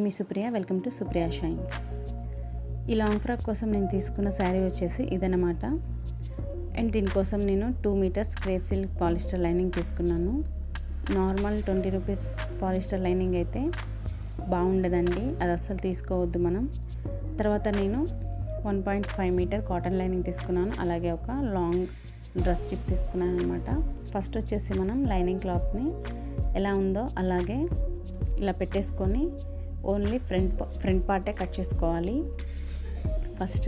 me Supriya welcome to Supriya shines ఈ long frock కోసం నేను తీసుకున్న శారీ వచ్చేసి ఇదనమాట అండ్ దీనికోసం నేను two metres crepe silk polyester lining తీసుకున్నాను normal twenty rupees polyester lining అయితే బాగుండదండి అది అస్సలు తీసుకోవద్దు మనం తర్వాత నేను one point five metre cotton lining తీసుకున్నాను అలాగే ఒక లాంగ్ డ్రెస్ చిప్ తీసుకున్నాను అనమాట ఫస్ట్ వచ్చేసి మనం లైనింగ్ క్లాత్ని ఎలా ఉందో అలాగే ఇలా పెట్టేసుకొని ఓన్లీ ఫ్రంట్ ఫ్రంట్ పార్టే కట్ చేసుకోవాలి ఫస్ట్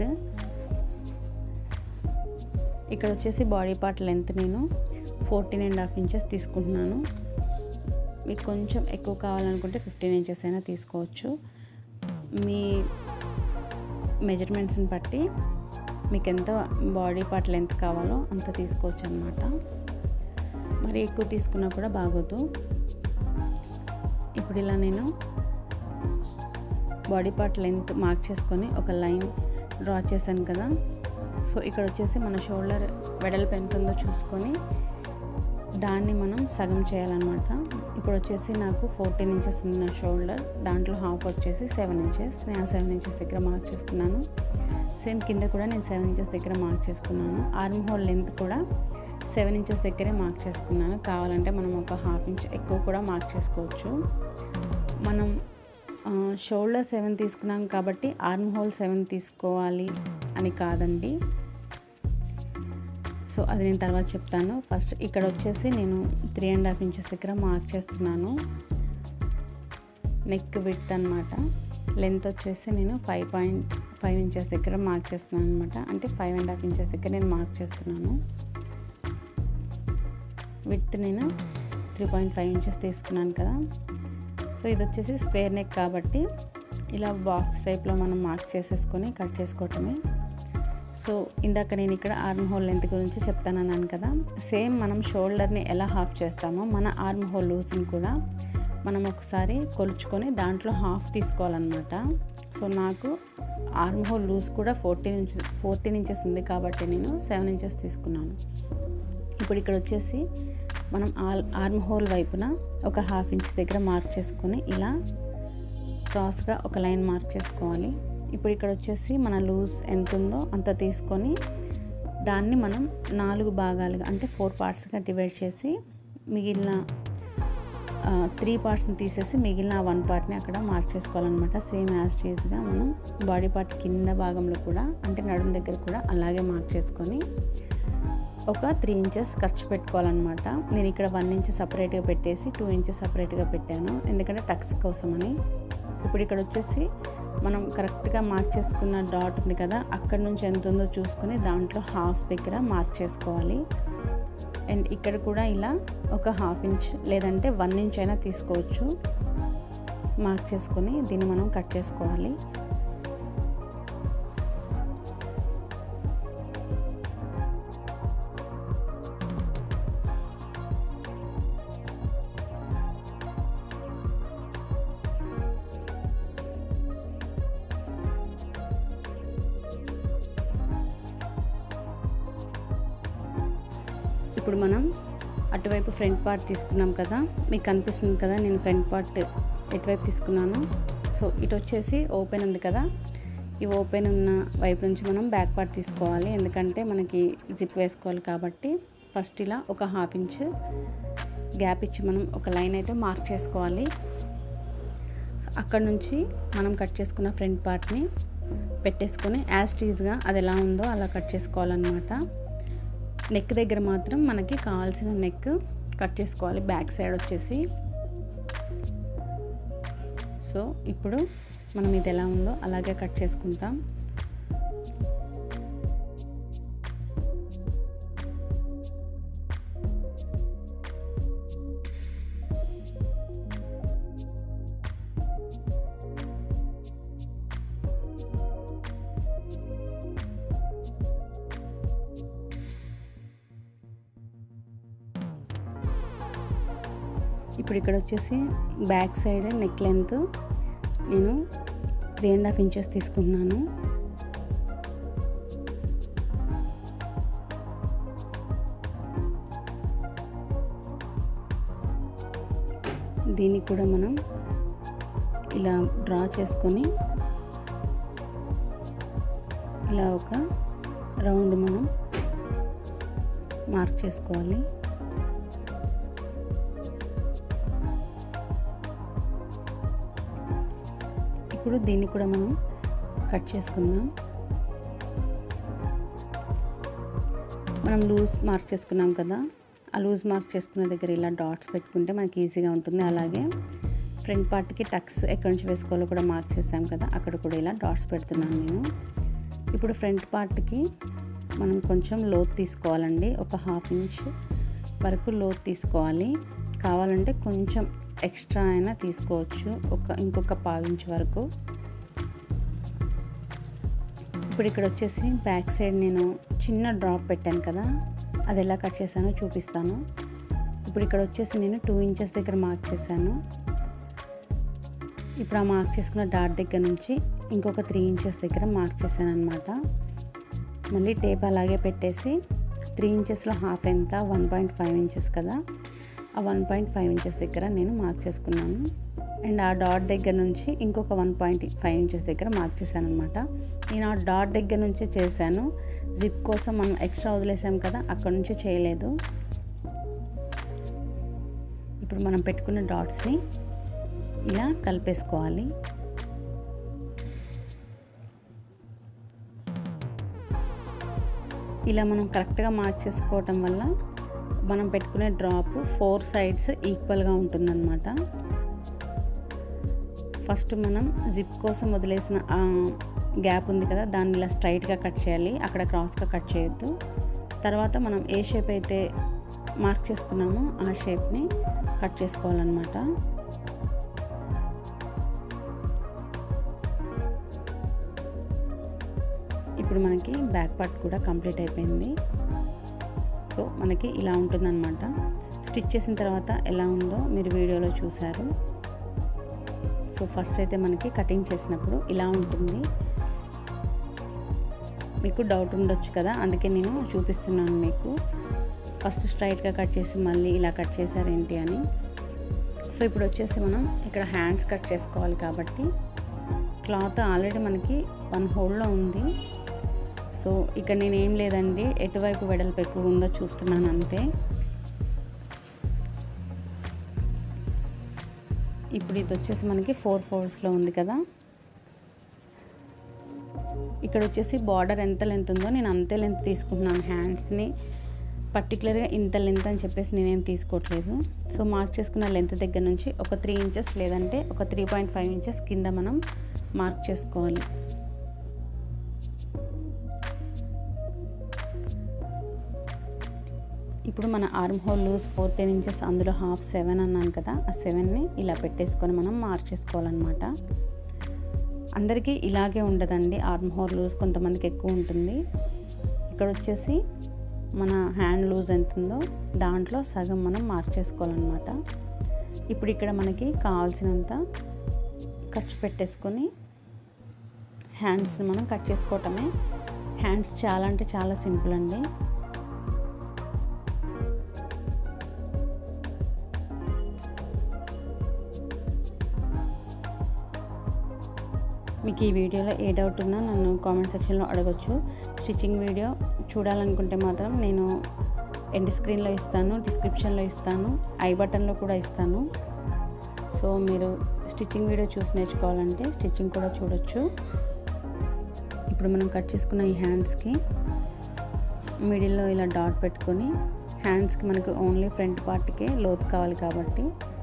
ఇక్కడ వచ్చేసి బాడీ పార్ట్ లెంత్ నేను ఫోర్టీన్ అండ్ హాఫ్ ఇంచెస్ తీసుకుంటున్నాను మీకు కొంచెం ఎక్కువ కావాలనుకుంటే ఫిఫ్టీన్ ఇంచెస్ అయినా తీసుకోవచ్చు మీ మెజర్మెంట్స్ని బట్టి మీకు ఎంత బాడీ పార్ట్ లెంత్ కావాలో అంత తీసుకోవచ్చు అనమాట మరి ఎక్కువ తీసుకున్నా కూడా బాగోదు ఇప్పుడు ఇలా నేను బాడీ పార్ట్ లెంత్ మార్క్ చేసుకొని ఒక లైన్ డ్రా చేశాను కదా సో ఇక్కడ వచ్చేసి మన షోల్డర్ వెడల్పు ఎంత ఉందో చూసుకొని దాన్ని మనం సగం చేయాలన్నమాట ఇప్పుడు వచ్చేసి నాకు ఫోర్టీన్ ఇంచెస్ ఉంది నా షోల్డర్ దాంట్లో హాఫ్ వచ్చేసి సెవెన్ ఇంచెస్ నేను ఆ సెవెన్ ఇంచెస్ దగ్గర మార్క్ చేసుకున్నాను సేమ్ కింద కూడా నేను సెవెన్ ఇంచెస్ దగ్గర మార్క్ చేసుకున్నాను ఆర్మ్ హోల్ లెంత్ కూడా సెవెన్ ఇంచెస్ దగ్గరే మార్క్ చేసుకున్నాను కావాలంటే మనం ఒక హాఫ్ ఇంచ్ ఎక్కువ కూడా మార్క్ చేసుకోవచ్చు మనం షోల్డర్ సెవెన్ తీసుకున్నాం కాబట్టి ఆర్మ్ హోల్ సెవెన్ తీసుకోవాలి అని కాదండి సో అది నేను తర్వాత చెప్తాను ఫస్ట్ ఇక్కడ వచ్చేసి నేను త్రీ అండ్ హాఫ్ ఇంచెస్ దగ్గర మార్క్ చేస్తున్నాను నెక్ విత్ అనమాట లెంత్ వచ్చేసి నేను ఫైవ్ పాయింట్ ఫైవ్ ఇంచెస్ దగ్గర మార్క్ చేస్తున్నాను అనమాట అంటే ఫైవ్ అండ్ హాఫ్ ఇంచెస్ దగ్గర నేను మార్క్ చేస్తున్నాను విత్ నేను త్రీ పాయింట్ ఫైవ్ ఇంచెస్ తీసుకున్నాను కదా సో ఇది వచ్చేసి స్క్వేర్ నెక్ కాబట్టి ఇలా బాక్స్ టైప్లో మనం మార్క్ చేసేసుకొని కట్ చేసుకోవటమే సో ఇందాక నేను ఇక్కడ ఆర్మ్ హోల్ లెంత్ గురించి చెప్తానన్నాను కదా సేమ్ మనం షోల్డర్ని ఎలా హాఫ్ చేస్తామో మన ఆర్మ్ హోల్ లూజ్ని కూడా మనం ఒకసారి కొలుచుకొని దాంట్లో హాఫ్ తీసుకోవాలన్నమాట సో నాకు ఆర్మ్ హోల్ లూజ్ కూడా ఫోర్టీన్ ఇంచెస్ ఫోర్టీన్ ఇంచెస్ ఉంది కాబట్టి నేను సెవెన్ ఇంచెస్ తీసుకున్నాను ఇప్పుడు ఇక్కడ వచ్చేసి మనం ఆల్ ఆర్మ్ హోల్ వైపున ఒక హాఫ్ ఇంచ్ దగ్గర మార్క్ చేసుకొని ఇలా క్రాస్గా ఒక లైన్ మార్క్ చేసుకోవాలి ఇప్పుడు ఇక్కడ వచ్చేసి మన లూజ్ ఎంత ఉందో అంత తీసుకొని దాన్ని మనం నాలుగు భాగాలుగా అంటే ఫోర్ పార్ట్స్గా డివైడ్ చేసి మిగిలిన త్రీ పార్ట్స్ని తీసేసి మిగిలిన వన్ పార్ట్ని అక్కడ మార్క్ చేసుకోవాలన్నమాట సేమ్ యాస్టీజ్గా మనం బాడీ పార్ట్ కింద భాగంలో కూడా అంటే నడుము దగ్గర కూడా అలాగే మార్క్ చేసుకొని ఒక త్రీ ఇంచెస్ ఖర్చు పెట్టుకోవాలన్నమాట నేను ఇక్కడ వన్ ఇంచ్ సపరేట్గా పెట్టేసి టూ ఇంచెస్ సపరేట్గా పెట్టాను ఎందుకంటే టక్స్ కోసమని ఇప్పుడు ఇక్కడ వచ్చేసి మనం కరెక్ట్గా మార్క్ చేసుకున్న డాట్ ఉంది కదా అక్కడ నుంచి ఎంత ఉందో చూసుకొని దాంట్లో హాఫ్ దగ్గర మార్క్ చేసుకోవాలి అండ్ ఇక్కడ కూడా ఇలా ఒక హాఫ్ ఇంచ్ లేదంటే వన్ ఇంచ్ అయినా తీసుకోవచ్చు మార్క్ చేసుకొని దీన్ని మనం కట్ చేసుకోవాలి ఇప్పుడు మనం అటువైపు ఫ్రంట్ పార్ట్ తీసుకున్నాం కదా మీకు కనిపిస్తుంది కదా నేను ఫ్రంట్ పార్ట్ ఎటువైపు తీసుకున్నాను సో ఇటు వచ్చేసి ఓపెన్ ఉంది కదా ఈ ఓపెన్ ఉన్న వైపు నుంచి మనం బ్యాక్ పార్ట్ తీసుకోవాలి ఎందుకంటే మనకి జిప్ వేసుకోవాలి కాబట్టి ఫస్ట్ ఇలా ఒక హాఫ్ ఇంచ్ గ్యాప్ ఇచ్చి మనం ఒక లైన్ అయితే మార్క్ చేసుకోవాలి అక్కడ నుంచి మనం కట్ చేసుకున్న ఫ్రంట్ పార్ట్ని పెట్టేసుకొని యాజ్ టీజ్గా అది ఎలా ఉందో అలా కట్ చేసుకోవాలన్నమాట నెక్ దగ్గర మాత్రం మనకి కావాల్సిన నెక్ కట్ చేసుకోవాలి బ్యాక్ సైడ్ వచ్చేసి సో ఇప్పుడు మనం ఇది ఎలా ఉందో అలాగే కట్ చేసుకుంటాం ఇప్పుడు ఇక్కడ వచ్చేసి బ్యాక్ సైడ్ నెక్ లెంత్ నేను త్రీ అండ్ హాఫ్ ఇంచెస్ తీసుకుంటున్నాను దీన్ని కూడా మనం ఇలా డ్రా చేసుకొని ఇలా ఒక రౌండ్ మనం మార్క్ చేసుకోవాలి ఇప్పుడు దీన్ని కూడా మనం కట్ చేసుకుందాం మనం లూజ్ మార్క్ చేసుకున్నాం కదా ఆ లూజ్ మార్క్ చేసుకున్న దగ్గర ఇలా డాట్స్ పెట్టుకుంటే మనకి ఈజీగా ఉంటుంది అలాగే ఫ్రంట్ పార్ట్కి టక్స్ ఎక్కడి నుంచి వేసుకోవాలో కూడా మార్క్ చేసాం కదా అక్కడ కూడా ఇలా డాట్స్ పెడుతున్నాను నేను ఇప్పుడు ఫ్రంట్ పార్ట్కి మనం కొంచెం లోత్ తీసుకోవాలండి ఒక హాఫ్ ఇంచ్ వరకు లోత్ తీసుకోవాలి కావాలంటే కొంచెం ఎక్స్ట్రా అయినా తీసుకోవచ్చు ఒక ఇంకొక పావించ్ వరకు ఇప్పుడు ఇక్కడ వచ్చేసి బ్యాక్ సైడ్ నేను చిన్న డ్రాప్ పెట్టాను కదా అది ఎలా కట్ చేశానో చూపిస్తాను ఇప్పుడు ఇక్కడ వచ్చేసి నేను టూ ఇంచెస్ దగ్గర మార్క్ చేశాను ఇప్పుడు ఆ మార్క్ చేసుకున్న డాట్ దగ్గర నుంచి ఇంకొక త్రీ ఇంచెస్ దగ్గర మార్క్ చేశాను అనమాట మళ్ళీ టేప్ అలాగే పెట్టేసి త్రీ ఇంచెస్లో హాఫ్ ఎంత వన్ పాయింట్ ఫైవ్ ఇంచెస్ కదా ఆ వన్ పాయింట్ ఫైవ్ ఇంచెస్ దగ్గర నేను మార్క్ చేసుకున్నాను అండ్ ఆ డాట్ దగ్గర నుంచి ఇంకొక వన్ పాయింట్ ఫైవ్ ఇంచెస్ దగ్గర మార్క్ చేశాను అనమాట నేను ఆ డాట్ దగ్గర నుంచే చేశాను జిప్ కోసం మనం ఎక్స్ట్రా వదిలేసాం కదా అక్కడ నుంచి చేయలేదు ఇప్పుడు మనం పెట్టుకున్న డాట్స్ని ఇలా కలిపేసుకోవాలి ఇలా మనం కరెక్ట్గా మార్క్ చేసుకోవటం వల్ల మనం పెట్టుకునే డ్రాప్ ఫోర్ సైడ్స్ ఈక్వల్గా ఉంటుందన్నమాట ఫస్ట్ మనం జిప్ కోసం వదిలేసిన గ్యాప్ ఉంది కదా దాన్ని ఇలా స్ట్రైట్గా కట్ చేయాలి అక్కడ క్రాస్గా కట్ చేయొద్దు తర్వాత మనం ఏ షేప్ అయితే మార్క్ చేసుకున్నామో ఆ షేప్ని కట్ చేసుకోవాలన్నమాట ఇప్పుడు మనకి బ్యాక్ పార్ట్ కూడా కంప్లీట్ అయిపోయింది సో మనకి ఇలా ఉంటుందన్నమాట స్టిచ్ చేసిన తర్వాత ఎలా ఉందో మీరు వీడియోలో చూసారు సో ఫస్ట్ అయితే మనకి కటింగ్ చేసినప్పుడు ఇలా ఉంటుంది మీకు డౌట్ ఉండొచ్చు కదా అందుకే నేను చూపిస్తున్నాను మీకు ఫస్ట్ స్ట్రైట్గా కట్ చేసి మళ్ళీ ఇలా కట్ చేశారేంటి అని సో ఇప్పుడు వచ్చేసి మనం ఇక్కడ హ్యాండ్స్ కట్ చేసుకోవాలి కాబట్టి క్లాత్ ఆల్రెడీ మనకి వన్ హోల్డ్లో ఉంది సో ఇక్కడ నేను ఏం లేదండి ఎటువైపు వెడల్పు ఎక్కువ ఉందో చూస్తున్నాను అంతే ఇప్పుడు ఇది వచ్చేసి మనకి ఫోర్ ఫోర్స్లో ఉంది కదా ఇక్కడ వచ్చేసి బార్డర్ ఎంత లెంత్ ఉందో నేను అంతే లెంత్ తీసుకుంటున్నాను హ్యాండ్స్ని పర్టికులర్గా ఇంత లెంత్ అని చెప్పేసి నేనేం తీసుకోవట్లేదు సో మార్క్ చేసుకున్న లెంత్ దగ్గర నుంచి ఒక త్రీ ఇంచెస్ లేదంటే ఒక త్రీ పాయింట్ ఫైవ్ ఇంచెస్ కింద మనం మార్క్ చేసుకోవాలి ఇప్పుడు మన armhole loose fourteen inches అందులో హాఫ్ సెవెన్ అన్నాను కదా ఆ సెవెన్ని ఇలా పెట్టేసుకొని మనం మార్క్ చేసుకోవాలన్నమాట అందరికీ ఇలాగే ఉండదండి ఆర్మ్ హోల్ లూజ్ కొంతమందికి ఎక్కువ ఉంటుంది ఇక్కడ వచ్చేసి మన హ్యాండ్ లూజ్ ఎంత ఉందో దాంట్లో సగం మనం మార్క్ చేసుకోవాలన్నమాట ఇప్పుడు ఇక్కడ మనకి కావాల్సినంత ఖర్చు పెట్టేసుకొని హ్యాండ్స్ని మనం కట్ చేసుకోవటమే హ్యాండ్స్ చాలా అంటే చాలా సింపుల్ అండి మీకు ఈ వీడియోలో ఏ డౌట్ ఉన్నా నన్ను కామెంట్ సెక్షన్లో అడగచ్చు స్టిచ్చింగ్ వీడియో చూడాలనుకుంటే మాత్రం నేను ఎండ్ స్క్రీన్లో ఇస్తాను డిస్క్రిప్షన్లో ఇస్తాను ఐ బటన్లో కూడా ఇస్తాను సో మీరు స్టిచ్చింగ్ వీడియో చూసి నేర్చుకోవాలంటే స్టిచ్చింగ్ కూడా చూడొచ్చు ఇప్పుడు మనం కట్ చేసుకున్న ఈ హ్యాండ్స్కి మిడిల్లో ఇలా డాట్ పెట్టుకొని హ్యాండ్స్కి మనకు ఓన్లీ ఫ్రంట్ పార్ట్కే లోతు కావాలి కాబట్టి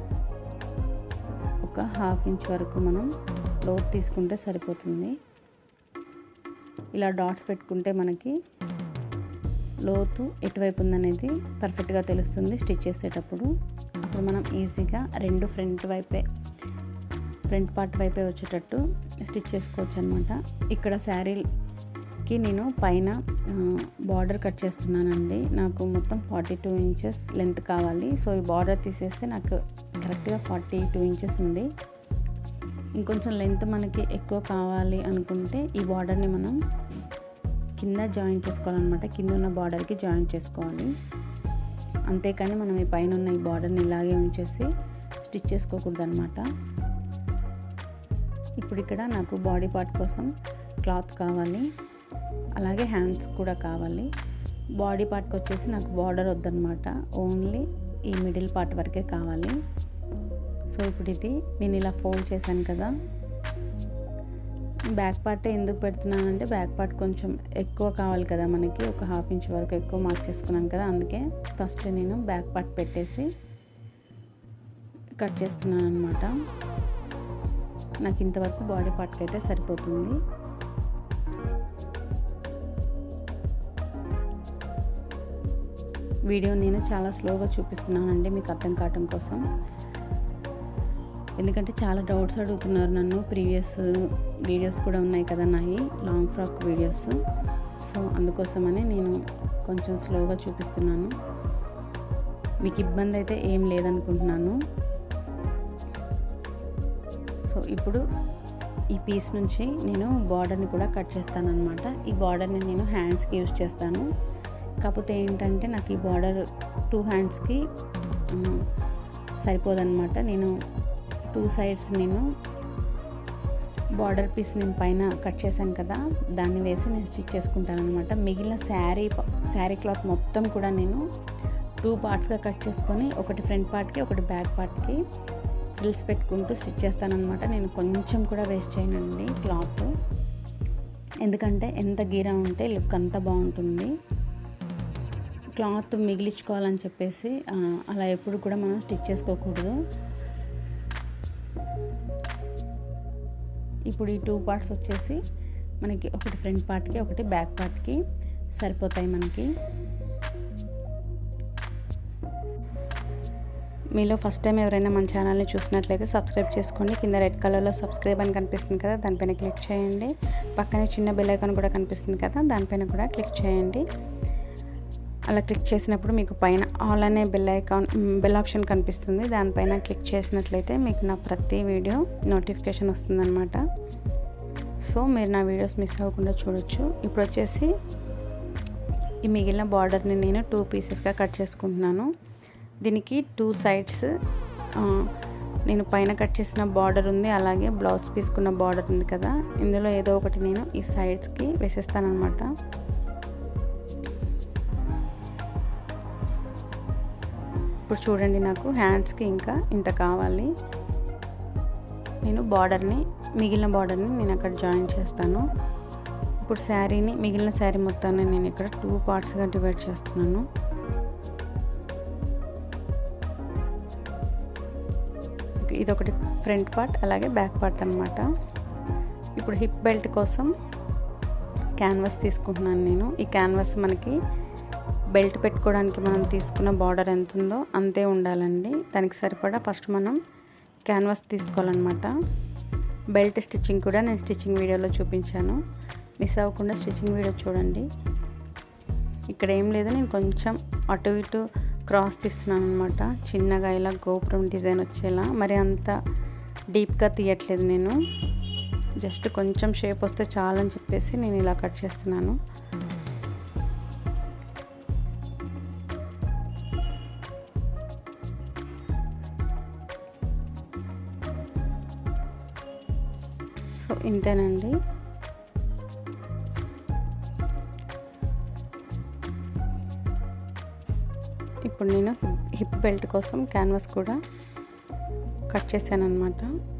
ఒక హాఫ్ ఇంచ్ వరకు మనం లోతు తీసుకుంటే సరిపోతుంది ఇలా డాట్స్ పెట్టుకుంటే మనకి లోతు ఎటువైపు ఉందనేది పర్ఫెక్ట్గా తెలుస్తుంది స్టిచ్ చేసేటప్పుడు అప్పుడు మనం ఈజీగా రెండు ఫ్రంట్ వైపే ఫ్రంట్ పార్ట్ వైపే వచ్చేటట్టు స్టిచ్ చేసుకోవచ్చు అనమాట ఇక్కడ శారీకి నేను పైన బార్డర్ కట్ చేస్తున్నానండి నాకు మొత్తం ఫార్టీ టూ ఇంచెస్ లెంత్ కావాలి సో ఈ బార్డర్ తీసేస్తే నాకు కరెక్ట్గా ఫార్టీ టూ ఇంచెస్ ఉంది ఇంకొంచెం లెంత్ మనకి ఎక్కువ కావాలి అనుకుంటే ఈ బార్డర్ని మనం కింద జాయిన్ చేసుకోవాలన్నమాట కింద ఉన్న బార్డర్కి జాయిన్ చేసుకోవాలి అంతేకాని మనం ఈ పైన ఉన్న ఈ బార్డర్ని ఇలాగే ఉంచేసి స్టిచ్ చేసుకోకూడదు అనమాట ఇప్పుడు ఇక్కడ నాకు బాడీ పార్ట్ కోసం క్లాత్ కావాలి అలాగే హ్యాండ్స్ కూడా కావాలి బాడీ పార్ట్కి వచ్చేసి నాకు బార్డర్ వద్దనమాట ఓన్లీ ఈ మిడిల్ పార్ట్ వరకే కావాలి సో ఇప్పుడు ఇది నేను ఇలా ఫోల్డ్ చేశాను కదా బ్యాక్ పార్ట్ ఎందుకు పెడుతున్నానంటే బ్యాక్ పార్ట్ కొంచెం ఎక్కువ కావాలి కదా మనకి ఒక హాఫ్ ఇంచ్ వరకు ఎక్కువ మార్క్ చేసుకున్నాను కదా అందుకే ఫస్ట్ నేను బ్యాక్ పార్ట్ పెట్టేసి కట్ చేస్తున్నాను అనమాట నాకు ఇంతవరకు బాడీ పార్ట్కి అయితే సరిపోతుంది వీడియో నేను చాలా స్లోగా చూపిస్తున్నానండి మీకు అర్థం కావటం కోసం ఎందుకంటే చాలా డౌట్స్ అడుగుతున్నారు నన్ను ప్రీవియస్ వీడియోస్ కూడా ఉన్నాయి కదా నాయి లాంగ్ ఫ్రాక్ వీడియోస్ సో అందుకోసమని నేను కొంచెం స్లోగా చూపిస్తున్నాను మీకు ఇబ్బంది అయితే ఏం లేదనుకుంటున్నాను సో ఇప్పుడు ఈ పీస్ నుంచి నేను బార్డర్ని కూడా కట్ చేస్తాను అనమాట ఈ బార్డర్ని నేను హ్యాండ్స్కి యూజ్ చేస్తాను కాకపోతే ఏంటంటే నాకు ఈ బార్డర్ టూ హ్యాండ్స్కి సరిపోదన్నమాట నేను టూ సైడ్స్ నేను బార్డర్ పీస్ నేను పైన కట్ చేశాను కదా దాన్ని వేసి నేను స్టిచ్ చేసుకుంటాను అనమాట మిగిలిన శారీ శారీ క్లాత్ మొత్తం కూడా నేను టూ పార్ట్స్గా కట్ చేసుకొని ఒకటి ఫ్రంట్ పార్ట్కి ఒకటి బ్యాక్ పార్ట్కి ఫ్రిల్స్ పెట్టుకుంటూ స్టిచ్ చేస్తానమాట నేను కొంచెం కూడా వేస్ట్ చేయనండి క్లాత్ ఎందుకంటే ఎంత గీరా ఉంటే లుక్ అంత బాగుంటుంది క్లాత్ మిగిలించుకోవాలని చెప్పేసి అలా ఎప్పుడు కూడా మనం స్టిచ్ చేసుకోకూడదు ఇప్పుడు ఈ టూ పార్ట్స్ వచ్చేసి మనకి ఒకటి ఫ్రంట్ పార్ట్కి ఒకటి బ్యాక్ పార్ట్కి సరిపోతాయి మనకి మీలో ఫస్ట్ టైం ఎవరైనా మన ఛానల్ని చూసినట్లయితే సబ్స్క్రైబ్ చేసుకోండి కింద రెడ్ కలర్లో సబ్స్క్రైబ్ అని కనిపిస్తుంది కదా దానిపైన క్లిక్ చేయండి పక్కనే చిన్న బెల్ ఐకాన్ కూడా కనిపిస్తుంది కదా దానిపైన కూడా క్లిక్ చేయండి అలా క్లిక్ చేసినప్పుడు మీకు పైన ఆల్ అనే బెల్ ఐకాన్ బెల్ ఆప్షన్ కనిపిస్తుంది దానిపైన క్లిక్ చేసినట్లయితే మీకు నా ప్రతి వీడియో నోటిఫికేషన్ వస్తుందన్నమాట సో మీరు నా వీడియోస్ మిస్ అవ్వకుండా చూడొచ్చు ఇప్పుడు వచ్చేసి ఈ మిగిలిన బార్డర్ని నేను టూ పీసెస్గా కట్ చేసుకుంటున్నాను దీనికి టూ సైడ్స్ నేను పైన కట్ చేసిన బార్డర్ ఉంది అలాగే బ్లౌజ్ పీసుకున్న బార్డర్ ఉంది కదా ఇందులో ఏదో ఒకటి నేను ఈ సైడ్స్కి వేసేస్తాను అనమాట ఇప్పుడు చూడండి నాకు హ్యాండ్స్కి ఇంకా ఇంత కావాలి నేను బార్డర్ని మిగిలిన బార్డర్ని నేను అక్కడ జాయిన్ చేస్తాను ఇప్పుడు శారీని మిగిలిన శారీ మొత్తాన్ని నేను ఇక్కడ టూ పార్ట్స్గా డివైడ్ చేస్తున్నాను ఇది ఒకటి ఫ్రంట్ పార్ట్ అలాగే బ్యాక్ పార్ట్ అనమాట ఇప్పుడు హిప్ బెల్ట్ కోసం క్యాన్వాస్ తీసుకుంటున్నాను నేను ఈ క్యాన్వాస్ మనకి బెల్ట్ పెట్టుకోవడానికి మనం తీసుకున్న బార్డర్ ఎంత ఉందో అంతే ఉండాలండి దానికి సరిపడా ఫస్ట్ మనం క్యాన్వాస్ తీసుకోవాలన్నమాట బెల్ట్ స్టిచ్చింగ్ కూడా నేను స్టిచ్చింగ్ వీడియోలో చూపించాను మిస్ అవ్వకుండా స్టిచ్చింగ్ వీడియో చూడండి ఇక్కడ ఏం లేదు నేను కొంచెం అటు ఇటు క్రాస్ తీస్తున్నాను అనమాట చిన్నగా ఇలా గోపురం డిజైన్ వచ్చేలా మరి అంత డీప్గా తీయట్లేదు నేను జస్ట్ కొంచెం షేప్ వస్తే చాలని చెప్పేసి నేను ఇలా కట్ చేస్తున్నాను సో ఇంతేనండి ఇప్పుడు నేను హిప్ బెల్ట్ కోసం క్యాన్వాస్ కూడా కట్ చేశాను అనమాట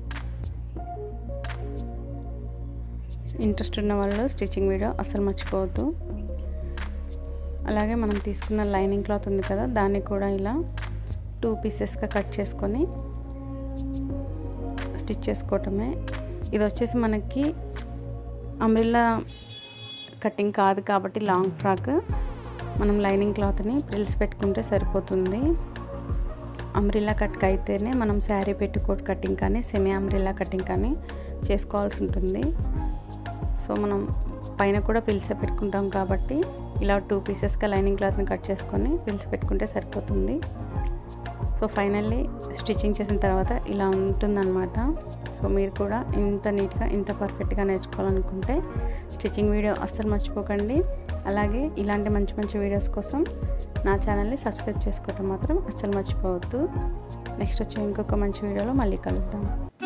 ఇంట్రెస్ట్ ఉన్న వాళ్ళు స్టిచ్చింగ్ వీడియో అస్సలు మర్చిపోవద్దు అలాగే మనం తీసుకున్న లైనింగ్ క్లాత్ ఉంది కదా దాన్ని కూడా ఇలా టూ పీసెస్గా కట్ చేసుకొని స్టిచ్ చేసుకోవటమే ఇది వచ్చేసి మనకి అమ్రిల్లా కటింగ్ కాదు కాబట్టి లాంగ్ ఫ్రాక్ మనం లైనింగ్ క్లాత్ని ప్రిల్స్ పెట్టుకుంటే సరిపోతుంది అమ్రిల్లా కట్కి అయితేనే మనం శారీ పెట్టుకోట్ కటింగ్ కానీ సెమీ అమ్రిల్లా కటింగ్ కానీ చేసుకోవాల్సి ఉంటుంది సో మనం పైన కూడా పిల్సే పెట్టుకుంటాం కాబట్టి ఇలా టూ పీసెస్గా లైనింగ్ క్లాత్ని కట్ చేసుకొని పిల్స్ పెట్టుకుంటే సరిపోతుంది సో ఫైనల్లీ స్టిచ్చింగ్ చేసిన తర్వాత ఇలా ఉంటుందన్నమాట సో మీరు కూడా ఇంత నీట్గా ఇంత పర్ఫెక్ట్గా నేర్చుకోవాలనుకుంటే స్టిచ్చింగ్ వీడియో అస్సలు మర్చిపోకండి అలాగే ఇలాంటి మంచి మంచి వీడియోస్ కోసం నా ఛానల్ని సబ్స్క్రైబ్ చేసుకోవటం మాత్రం అస్సలు మర్చిపోవద్దు నెక్స్ట్ వచ్చే ఇంకొక మంచి వీడియోలో మళ్ళీ కలుద్దాం